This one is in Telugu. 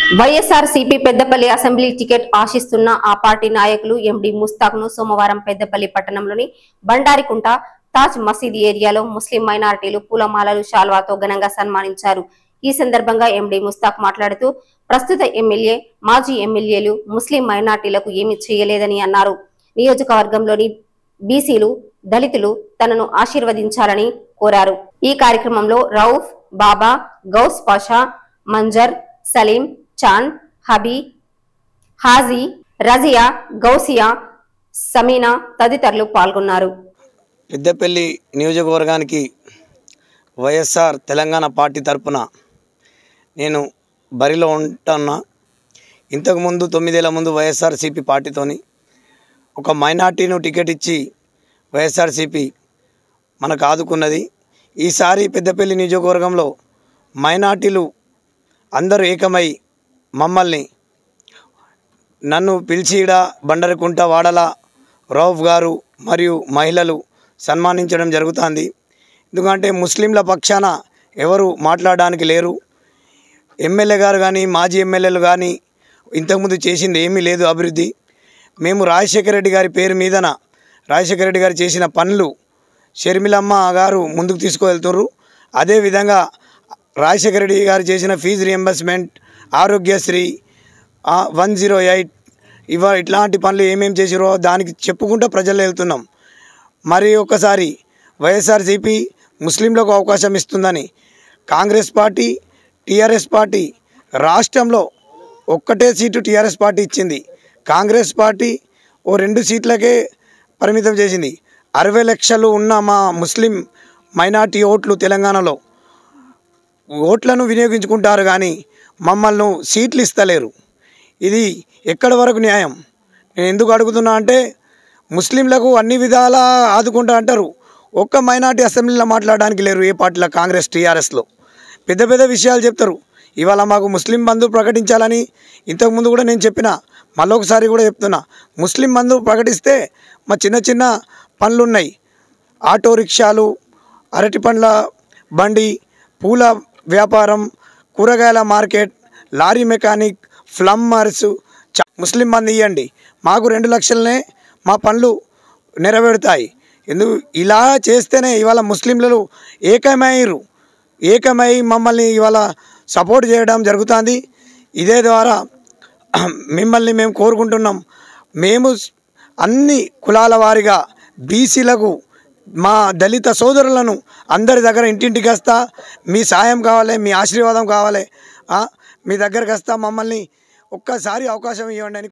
వైఎస్ఆర్ సిపి పెద్దపల్లి అసెంబ్లీ టికెట్ ఆశిస్తున్న ఆ పార్టీ నాయకులు ఎండి ముస్తాక్ ను సోమవారం పెద్దపల్లి పట్టణంలోని బండారికుంట తాజ్ మసీద్ ఏరియాలో ముస్లిం మైనారిటీలు పూలమాలలు శాల్వాతో ఘనంగా సన్మానించారు ఈ సందర్భంగా ఎండి ముస్తాక్ మాట్లాడుతూ ప్రస్తుత ఎమ్మెల్యే మాజీ ఎమ్మెల్యేలు ముస్లిం మైనారిటీలకు ఏమీ చేయలేదని అన్నారు నియోజకవర్గంలోని బీసీలు దళితులు తనను ఆశీర్వదించాలని కోరారు ఈ కార్యక్రమంలో రౌఫ్ బాబా గౌస్ పాషా మంజర్ సలీం చాన్ హబీ హాజీ రజియా గౌసియా సమీనా తదితరులు పాల్గొన్నారు పెద్దపల్లి నియోజకవర్గానికి వైఎస్ఆర్ తెలంగాణ పార్టీ తరపున నేను బరిలో ఉంటున్నా ఇంతకుముందు తొమ్మిదేళ్ల ముందు వైఎస్ఆర్సీపీ పార్టీతోని ఒక మైనార్టీను టికెట్ ఇచ్చి వైఎస్ఆర్సీపీ మనకు ఆదుకున్నది ఈసారి పెద్దపల్లి నియోజకవర్గంలో మైనార్టీలు అందరూ ఏకమై మమ్మల్ని నన్ను పిలిచిడ బండరకుంట వాడల రౌఫ్ గారు మరియు మహిళలు సన్మానించడం జరుగుతుంది ఎందుకంటే ముస్లింల పక్షాన ఎవరు మాట్లాడడానికి లేరు ఎమ్మెల్యే గారు కానీ మాజీ ఎమ్మెల్యేలు కానీ ఇంతకుముందు చేసింది ఏమీ లేదు అభివృద్ధి మేము రాజశేఖర రెడ్డి గారి పేరు మీదన రాజశేఖర రెడ్డి గారు చేసిన పనులు షర్మిలమ్మ గారు ముందుకు తీసుకువెళ్తున్నారు అదేవిధంగా రాజశేఖర రెడ్డి గారు చేసిన fee reimbursement Aarogyasri one zero eight ఇవ ఇట్లాంటి పనులు ఏమేమి చేసిరో దానికి చెప్పుకుంటూ ప్రజలు వెళ్తున్నాం మరి ఒకసారి వైఎస్ఆర్సీపీ ముస్లింలకు అవకాశం ఇస్తుందని కాంగ్రెస్ పార్టీ టీఆర్ఎస్ పార్టీ రాష్ట్రంలో ఒక్కటే సీటు టీఆర్ఎస్ పార్టీ ఇచ్చింది కాంగ్రెస్ పార్టీ ఓ రెండు సీట్లకే పరిమితం చేసింది అరవై లక్షలు ఉన్న మా ముస్లిం మైనార్టీ ఓట్లు తెలంగాణలో ఓట్లను వినియోగించుకుంటారు కానీ మమ్మల్ని సీట్లు ఇస్తలేరు ఇది ఎక్కడి వరకు న్యాయం నేను ఎందుకు అడుగుతున్నా అంటే ముస్లింలకు అన్ని విధాలా ఆదుకుంటా అంటారు ఒక్క మైనార్టీ అసెంబ్లీలో మాట్లాడడానికి లేరు ఏ పార్టీలో కాంగ్రెస్ టీఆర్ఎస్లో పెద్ద పెద్ద విషయాలు చెప్తారు ఇవాళ మాకు ముస్లిం బంధు ప్రకటించాలని ఇంతకుముందు కూడా నేను చెప్పిన మళ్ళొకసారి కూడా చెప్తున్నా ముస్లిం బంధు ప్రకటిస్తే మా చిన్న చిన్న పనులు ఉన్నాయి ఆటో రిక్షాలు అరటి పండ్ల బండి పూల వ్యాపారం కూరగాయల మార్కెట్ లారీ మెకానిక్ ఫ్లమ్మర్స్ చ- ముస్లిం మంది ఇవ్వండి మాకు రెండు లక్షలనే మా పనులు నెరవేరుతాయి ఎందుకు ఇలా చేస్తేనే ఇవాళ ముస్లింలు ఏకమయ్యారు ఏకమై మమ్మల్ని ఇవాళ సపోర్ట్ చేయడం జరుగుతుంది ఇదే ద్వారా మిమ్మల్ని మేము కోరుకుంటున్నాం మేము స్- అన్ని కులాల వారిగా బీసీలకు మా దళిత సోదరులను అందరి దగ్గర ఇంటింటికి వస్తా మీ సాయం కావాలి మీ ఆశీర్వాదం కావాలి ఆ, మీ దగ్గరకు వస్తా మమ్మల్ని ఒక్కసారి అవకాశం ఇవ్వండి అని